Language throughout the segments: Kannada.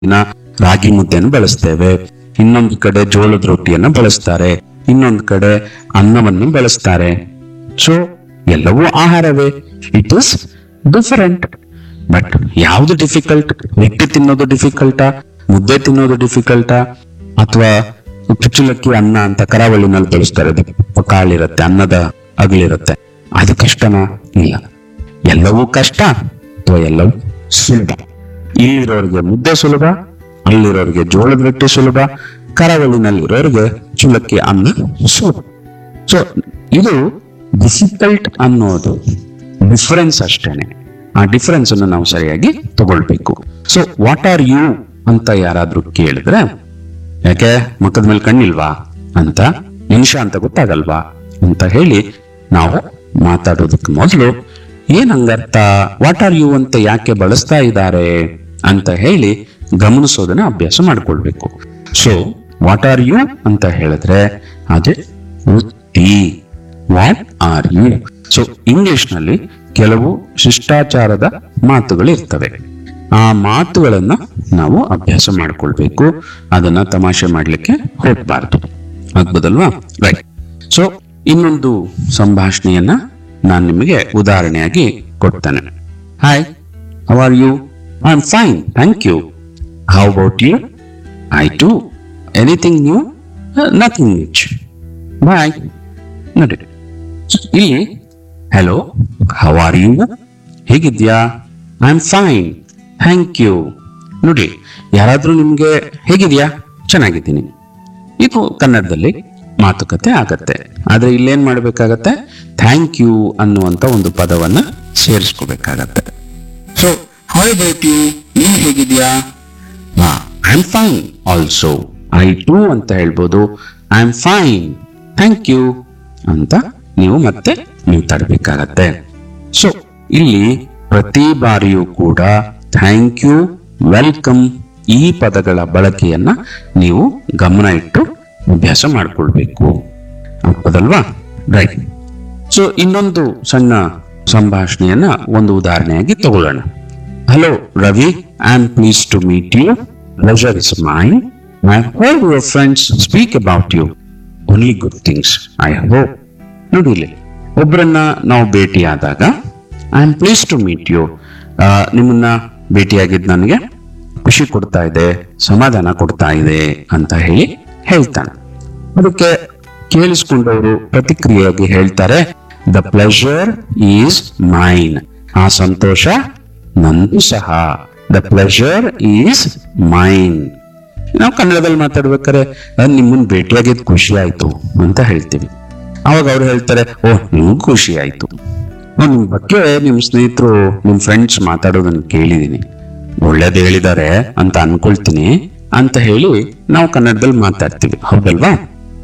ದಿನ ರಾಗಿ ಮುದ್ದೆಯನ್ನು ಬಳಸ್ತೇವೆ ಇನ್ನೊಂದು ಕಡೆ ಜೋಳದ ರೊಟ್ಟಿಯನ್ನು ಬಳಸ್ತಾರೆ ಇನ್ನೊಂದು ಕಡೆ ಅನ್ನವನ್ನು ಬಳಸ್ತಾರೆ ಸೊ ಎಲ್ಲವೂ ಆಹಾರವೇ ಇಟ್ ಇಸ್ ಡಿಫರೆಂಟ್ ಬಟ್ ಯಾವ್ದು ಡಿಫಿಕಲ್ಟ್ ರೊಟ್ಟಿ ತಿನ್ನೋದು ಡಿಫಿಕಲ್ಟಾ ಮುದ್ದೆ ತಿನ್ನೋದು ಡಿಫಿಕಲ್ಟಾ ಅಥವಾ ಕುಚ್ಚಲಕ್ಕಿ ಅನ್ನ ಅಂತ ಕರಾವಳಿನಲ್ಲಿ ಬಳಸ್ತಾರೆ ಅದು ಕಾಳಿರುತ್ತೆ ಅನ್ನದ ಅಗಲಿರುತ್ತೆ ಅದು ಕಷ್ಟನಾ ಇಲ್ಲ ಎಲ್ಲವೂ ಕಷ್ಟ ಅಥವಾ ಎಲ್ಲವೂ ಸುಲಭ ಇಲ್ಲಿರೋರಿಗೆ ಮುದ್ದೆ ಸುಲಭ ಅಲ್ಲಿರೋರಿಗೆ ಜೋಳದ ರೊಟ್ಟಿ ಸುಲಭ ಕರಾವಳಿನಲ್ಲಿರೋರಿಗೆ ಚುಲಕ್ಕಿ ಅನ್ನ ಸುಲಭ ಸೊ ಇದು ಡಿಫಿಕಲ್ಟ್ ಅನ್ನೋದು ಡಿಫರೆನ್ಸ್ ಅಷ್ಟೇನೆ ಆ ಡಿಫರೆನ್ಸ್ ಅನ್ನು ನಾವು ಸರಿಯಾಗಿ ತಗೊಳ್ಬೇಕು ಸೊ ವಾಟ್ ಆರ್ ಯು ಅಂತ ಯಾರಾದ್ರೂ ಕೇಳಿದ್ರೆ ಯಾಕೆ ಮಕ್ಕದ ಮೇಲೆ ಕಣ್ಣಿಲ್ವಾ ಅಂತ ನಿಮಿಷ ಅಂತ ಗೊತ್ತಾಗಲ್ವಾ ಅಂತ ಹೇಳಿ ನಾವು ಮಾತಾಡೋದಕ್ಕೆ ಮೊದಲು ಏನ್ ಹಂಗರ್ಥ ವಾಟ್ ಆರ್ ಯು ಅಂತ ಯಾಕೆ ಬಳಸ್ತಾ ಇದ್ದಾರೆ ಅಂತ ಹೇಳಿ ಗಮನಿಸೋದನ್ನ ಅಭ್ಯಾಸ ಮಾಡ್ಕೊಳ್ಬೇಕು ಸೊ ವಾಟ್ ಆರ್ ಯು ಅಂತ ಹೇಳಿದ್ರೆ ಅದೇ ವೃತ್ತಿ what are you so English ನಲ್ಲಿ ಕೆಲವು ಶಿಷ್ಟಾಚಾರದ ಮಾತುಗಳು ಇರ್ತವೆ ಆ ಮಾತುಗಳನ್ನ ನಾವು ಅಭ್ಯಾಸ ಮಾಡ್ಕೊಳ್ಬೇಕು ಅದನ್ನ ತಮಾಷೆ ಮಾಡ್ಲಿಕ್ಕೆ ಹೋಗ್ಬಾರ್ದು ಆಗ್ಬೋದಲ್ವಾ ರೈಟ್ ಸೊ ಇನ್ನೊಂದು ಸಂಭಾಷಣೆಯನ್ನ ನಾನು ನಿಮಗೆ ಉದಾಹರಣೆಯಾಗಿ ಕೊಡ್ತೇನೆ hi how are you I am fine thank you how about you I too anything new nothing rich bye ನೋಡಿ ಇಲ್ಲಿ ಹಲೋ ಹೌ ಆರ್ ಯು ಹೇಗಿದ್ಯಾ I am fine thank you ನೋಡಿ ಯಾರಾದ್ರೂ ನಿಮ್ಗೆ ಹೇಗಿದ್ಯಾ ಚೆನ್ನಾಗಿದ್ದೀನಿ ಇದು ಕನ್ನಡದಲ್ಲಿ ಮಾತುಕತೆ ಆಗತ್ತೆ ಆದ್ರೆ ಇಲ್ಲೇನ್ ಮಾಡ್ಬೇಕಾಗತ್ತೆ ಥ್ಯಾಂಕ್ ಯು ಅನ್ನುವಂತ ಒಂದು ಪದವನ್ನ ಸೇರಿಸ್ಕೋಬೇಕಾಗತ್ತೆ ಸೊ ಹೌ ಅಬೌಟ್ ಯು ನೀನ್ ಹೇಗಿದ್ಯಾ I am fine also I too ಅಂತ ಹೇಳ್ಬೋದು I am fine thank you ಅಂತ ನೀವು ಮತ್ತೆ ನೀವು ತಡಬೇಕಾಗತ್ತೆ ಸೊ ಇಲ್ಲಿ ಪ್ರತಿ ಬಾರಿಯೂ ಕೂಡ ಥ್ಯಾಂಕ್ ಯು ವೆಲ್ಕಮ್ ಈ ಪದಗಳ ಬಳಕೆಯನ್ನ ನೀವು ಗಮನ ಇಟ್ಟು ಅಭ್ಯಾಸ ಮಾಡ್ಕೊಳ್ಬೇಕು ಹೌದಲ್ವಾ ರೈಟ್ ಸೊ ಇನ್ನೊಂದು ಸಣ್ಣ ಸಂಭಾಷಣೆಯನ್ನ ಒಂದು ಉದಾಹರಣೆಯಾಗಿ ತಗೊಳ್ಳೋಣ hello Ravi I am please to meet you pleasure is mine I hope your friends speak about you only good things I hope ನೋಡಿ ಇಲ್ಲಿ ಒಬ್ಬರನ್ನ ನಾವು ಭೇಟಿಯಾದಾಗ I am please to meet you ನಿಮ್ಮನ್ನ ಭೇಟಿಯಾಗಿದ್ದು ನನಗೆ ಖುಷಿ ಕೊಡ್ತಾ ಇದೆ ಸಮಾಧಾನ ಕೊಡ್ತಾ ಇದೆ ಅಂತ ಹೇಳಿ ಹೇಳ್ತಾನೆ ಅದಕ್ಕೆ ಕೇಳಿಸ್ಕೊಂಡವರು ಪ್ರತಿಕ್ರಿಯೆಯಾಗಿ ಹೇಳ್ತಾರೆ ದ ಪ್ಲೆಷರ್ ಈಸ್ ಮೈನ್ ಆ ಸಂತೋಷ ನಂದು ಸಹ ದ ಪ್ಲೆಷರ್ ಈಸ್ ಮೈನ್ ನಾವು ಕನ್ನಡದಲ್ಲಿ ಮಾತಾಡ್ಬೇಕಾದ್ರೆ "ಅಹ್, ನಿಮ್ಮನ್ನ ಭೇಟಿಯಾಗಿದ್ದು ಖುಷಿ ಆಯ್ತು ಅಂತ ಹೇಳ್ತೀವಿ ಅವಾಗ ಅವ್ರು ಹೇಳ್ತಾರೆ ಓ ನಿಮ್ಗೂ ಖುಷಿ ಆಯ್ತು ಓ, ನಿಮ್ ಬಗ್ಗೆ ನಿಮ್ ಸ್ನೇಹಿತರು ನಿಮ್ ಫ್ರೆಂಡ್ಸ್ ಮಾತಾಡೋದನ್ನ ಕೇಳಿದೀನಿ ಒಳ್ಳೇದು ಹೇಳಿದ್ದಾರೆ ಅಂತ ಅನ್ಕೊಳ್ತೀನಿ ಅಂತ ಹೇಳಿ ನಾವು ಕನ್ನಡದಲ್ಲಿ ಮಾತಾಡ್ತೀವಿ ಹೌದಲ್ವಾ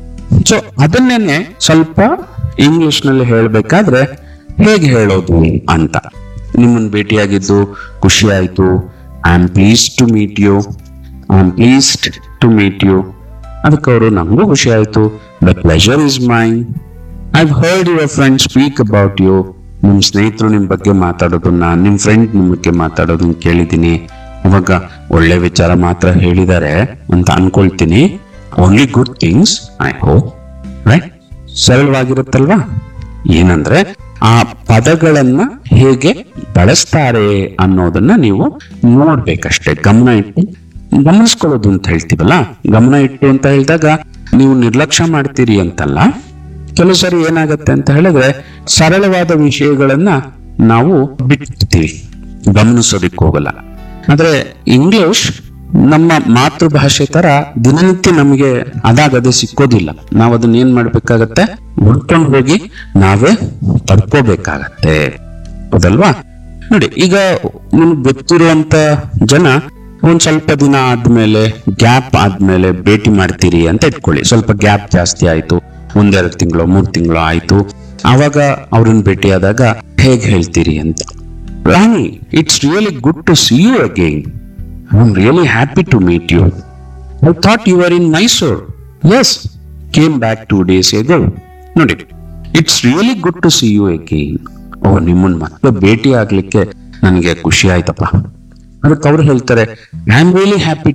ಸೊ ಅದನ್ನೇನೆ ಸ್ವಲ್ಪ ಇಂಗ್ಲಿಷ್ ನಲ್ಲಿ ಹೇಳ್ಬೇಕಾದ್ರೆ ಹೇಗೆ ಹೇಳೋದು ಅಂತ ನಿಮ್ಮನ್ನ ಭೇಟಿಯಾಗಿದ್ದು ಖುಷಿ ಆಯ್ತು I am please to meet you I am pleased to meet you ಅದಕ್ಕೆ ಅವರು ನಮಗೂ ಖುಷಿ ಆಯ್ತು the pleasure is mine I heard your friend speak about you ನಿಮ್ ಸ್ನೇಹಿತರು ನಿಮ್ ಬಗ್ಗೆ ಮಾತಾಡೋದನ್ನ ನಿಮ್ ಫ್ರೆಂಡ್ ನಿಮ್ ಬಗ್ಗೆ ಮಾತಾಡೋದನ್ನ ಕೇಳಿದೀನಿ ಇವಾಗ ಒಳ್ಳೆ ವಿಚಾರ ಮಾತ್ರ ಹೇಳಿದ್ದಾರೆ ಅಂತ ಅನ್ಕೊಳ್ತೀನಿ only good things I hope right ಸರಳವಾಗಿರುತ್ತಲ್ವಾ ಏನಂದ್ರೆ ಆ ಪದಗಳನ್ನ ಹೇಗೆ ಬಳಸ್ತಾರೆ ಅನ್ನೋದನ್ನ ನೀವು ನೋಡ್ಬೇಕಷ್ಟೇ ಗಮನ ಇಟ್ಟು ಗಮನಿಸ್ಕೊಳ್ಳೋದು ಅಂತ ಹೇಳ್ತೀವಲ್ಲ ಗಮನ ಇಟ್ಟು ಅಂತ ಹೇಳಿದಾಗ ನೀವು ನಿರ್ಲಕ್ಷ್ಯ ಮಾಡ್ತೀರಿ ಅಂತಲ್ಲ ಕೆಲವು ಸರಿ ಏನಾಗತ್ತೆ ಅಂತ ಹೇಳಿದ್ರೆ ಸರಳವಾದ ವಿಷಯಗಳನ್ನ ನಾವು ಬಿಟ್ಟಿರ್ತೀವಿ ಗಮನಿಸೋದಿಕ್ ಹೋಗಲ್ಲ ಆದ್ರೆ ಇಂಗ್ಲಿಷ್ ನಮ್ಮ ಮಾತೃಭಾಷೆ ತರ ದಿನನಿತ್ಯ ನಮಗೆ ಅದಾಗದೆ ಸಿಕ್ಕೋದಿಲ್ಲ ನಾವು ಅದನ್ನ ಏನ್ ಮಾಡ್ಬೇಕಾಗತ್ತೆ ಹುಡ್ಕೊಂಡು ಹೋಗಿ ನಾವೇ ಪಡ್ಕೋಬೇಕಾಗತ್ತೆ ಹೌದಲ್ವಾ ನೋಡಿ ಈಗ ನಿಮ್ಗೆ ಗೊತ್ತಿರುವಂತ ಜನ ಒಂದ್ ಸ್ವಲ್ಪ ದಿನ ಆದ್ಮೇಲೆ ಗ್ಯಾಪ್ ಆದ್ಮೇಲೆ ಭೇಟಿ ಮಾಡ್ತೀರಿ ಅಂತ ಇಟ್ಕೊಳ್ಳಿ ಸ್ವಲ್ಪ ಗ್ಯಾಪ್ ಜಾಸ್ತಿ ಆಯ್ತು ಒಂದೆರಡು ತಿಂಗಳು ಮೂರ್ ತಿಂಗಳು ಆಯ್ತು ಅವಾಗ ಅವ್ರನ್ನ ಭೇಟಿಯಾದಾಗ ಹೇಗ್ ಹೇಳ್ತೀರಿ ಅಂತ Rani it's really good to see you again I am really happy to meet you I thought you are in Mysore as came back two days ago ನೋಡಿ it's really good to see you again ಓ ನಿಮ್ಮನ್ನ ಮತ್ತೆ ಭೇಟಿ ಆಗ್ಲಿಕ್ಕೆ ನನಗೆ ಖುಷಿ ಆಯ್ತಪ್ಪ ಅದಕ್ಕೆ ಅವ್ರು ಹೇಳ್ತಾರೆ ಐ ಆಮ್ ರಿಯಲಿ ಹ್ಯಾಪಿ